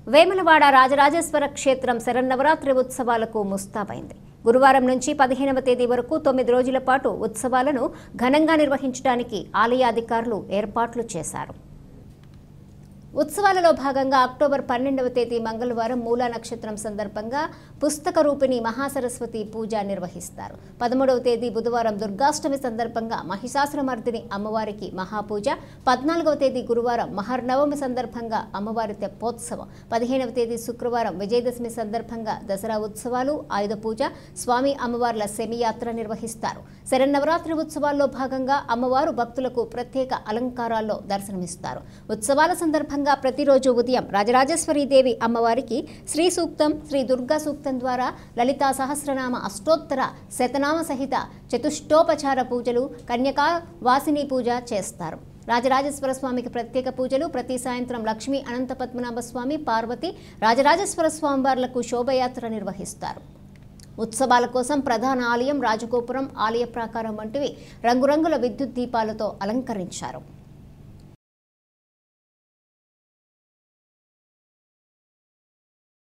వేములవాడ రాజరాజేశ్వర క్షేత్రం శరన్నవరాత్రి ఉత్సవాలకు ముస్తాబైంది గురువారం నుంచి పదిహేనవ తేదీ వరకు తొమ్మిది రోజుల పాటు ఉత్సవాలను ఘనంగా నిర్వహించడానికి ఆలయ అధికారులు ఏర్పాట్లు చేశారు ఉత్సవాలలో భాగంగా అక్టోబర్ పన్నెండవ తేదీ మంగళవారం మూలా నక్షత్రం సందర్భంగా పుస్తక రూపిణి మహాసరస్వతి పూజ నిర్వహిస్తారు పదమూడవ తేదీ బుధవారం దుర్గాష్టమి సందర్భంగా మహిషాసురమర్దిని అమ్మవారికి మహాపూజ పద్నాలుగవ తేదీ గురువారం మహర్నవమి సందర్భంగా అమ్మవారి తెప్పోత్సవం పదిహేనవ తేదీ శుక్రవారం విజయదశమి సందర్భంగా దసరా ఉత్సవాలు ఆయుధ పూజ స్వామి అమ్మవార్ల సెమియాత్ర నిర్వహిస్తారు శరన్నవరాత్రి ఉత్సవాల్లో భాగంగా అమ్మవారు భక్తులకు ప్రత్యేక అలంకారాల్లో దర్శనమిస్తారు ఉత్సవాల సందర్భంగా ప్రతిరోజు ఉదయం రాజరాజేశ్వరీదేవి అమ్మవారికి శ్రీ సూక్తం శ్రీ దుర్గా సూక్తం ద్వారా లలితా సహస్రనామ అష్టోత్తర శతనామ సహిత చతుష్టోపచార పూజలు కన్యకా వాసిని పూజ చేస్తారు రాజరాజేశ్వర స్వామికి ప్రత్యేక పూజలు ప్రతి సాయంత్రం లక్ష్మీ అనంత పద్మనాభ స్వామి పార్వతి రాజరాజేశ్వర స్వామి వార్లకు శోభయాత్ర నిర్వహిస్తారు ఉత్సవాల కోసం ప్రధాన ఆలయం రాజగోపురం ఆలయ ప్రాకారం వంటివి రంగురంగుల విద్యుత్ దీపాలతో అలంకరించారు